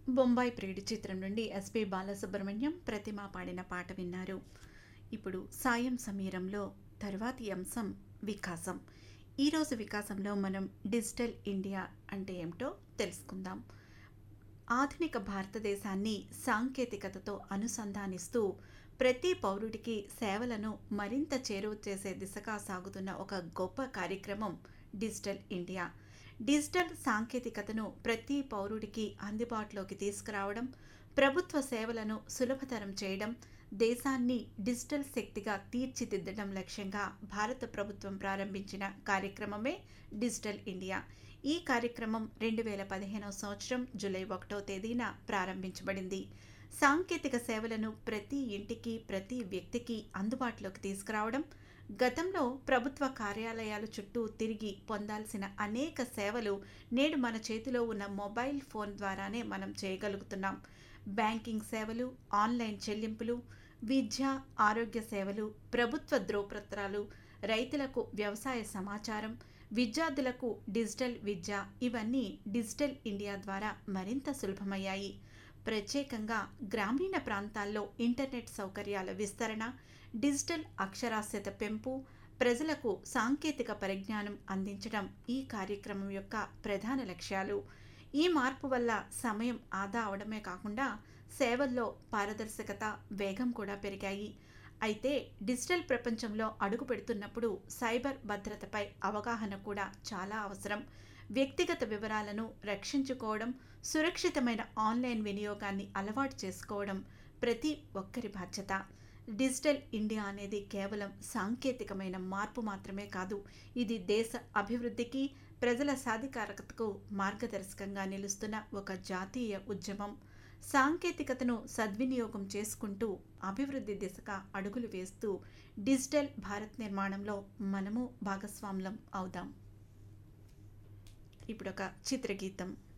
బొంబాయి ప్రియుడి చిత్రం నుండి ఎస్పి బాలసుబ్రహ్మణ్యం ప్రతిమ పాడిన పాట విన్నారు ఇప్పుడు సాయం సమీరంలో తర్వాతి అంశం వికాసం ఈరోజు వికాసంలో మనం డిజిటల్ ఇండియా అంటే ఏమిటో తెలుసుకుందాం ఆధునిక భారతదేశాన్ని సాంకేతికతతో అనుసంధానిస్తూ ప్రతి పౌరుడికి సేవలను మరింత చేరువ చేసే దిశగా సాగుతున్న ఒక గొప్ప కార్యక్రమం డిజిటల్ ఇండియా డిజిటల్ సాంకేతికతను ప్రతి పౌరుడికి అందుబాటులోకి తీసుకురావడం ప్రభుత్వ సేవలను సులభతరం చేయడం దేశాన్ని డిజిటల్ శక్తిగా తీర్చిదిద్దడం లక్ష్యంగా భారత ప్రభుత్వం ప్రారంభించిన కార్యక్రమమే డిజిటల్ ఇండియా ఈ కార్యక్రమం రెండు వేల పదిహేనవ సంవత్సరం జూలై ఒకటో తేదీన ప్రారంభించబడింది సాంకేతిక సేవలను ప్రతి ఇంటికి ప్రతి వ్యక్తికి అందుబాటులోకి తీసుకురావడం గతంలో ప్రభుత్వ కార్యాలయాల చుట్టూ తిరిగి పొందాల్సిన అనేక సేవలు నేడు మన చేతిలో ఉన్న మొబైల్ ఫోన్ ద్వారానే మనం చేయగలుగుతున్నాం బ్యాంకింగ్ సేవలు ఆన్లైన్ చెల్లింపులు విద్య ఆరోగ్య సేవలు ప్రభుత్వ ధ్రువపత్రాలు రైతులకు వ్యవసాయ సమాచారం విద్యార్థులకు డిజిటల్ విద్య ఇవన్నీ డిజిటల్ ఇండియా ద్వారా మరింత సులభమయ్యాయి ప్రత్యేకంగా గ్రామీణ ప్రాంతాల్లో ఇంటర్నెట్ సౌకర్యాల విస్తరణ డిజిటల్ అక్షరాస్యత పెంపు ప్రజలకు సాంకేతిక పరిజ్ఞానం అందించడం ఈ కార్యక్రమం యొక్క ప్రధాన లక్ష్యాలు ఈ మార్పు వల్ల సమయం ఆదా అవడమే కాకుండా సేవల్లో పారదర్శకత వేగం కూడా పెరిగాయి అయితే డిజిటల్ ప్రపంచంలో అడుగు పెడుతున్నప్పుడు సైబర్ భద్రతపై అవగాహన కూడా చాలా అవసరం వ్యక్తిగత వివరాలను రక్షించుకోవడం సురక్షితమైన ఆన్లైన్ వినియోగాన్ని అలవాటు చేసుకోవడం ప్రతి ఒక్కరి బాధ్యత డిజిటల్ ఇండియా అనేది కేవలం సాంకేతికమైన మార్పు మాత్రమే కాదు ఇది దేశ అభివృద్ధికి ప్రజల సాధికారకతకు మార్గదర్శకంగా నిలుస్తున్న ఒక జాతీయ ఉద్యమం సాంకేతికతను సద్వినియోగం చేసుకుంటూ అభివృద్ధి దిశగా అడుగులు వేస్తూ డిజిటల్ భారత్ నిర్మాణంలో మనము భాగస్వాములం అవుదాం ఇప్పుడు ఒక చిత్రగీతం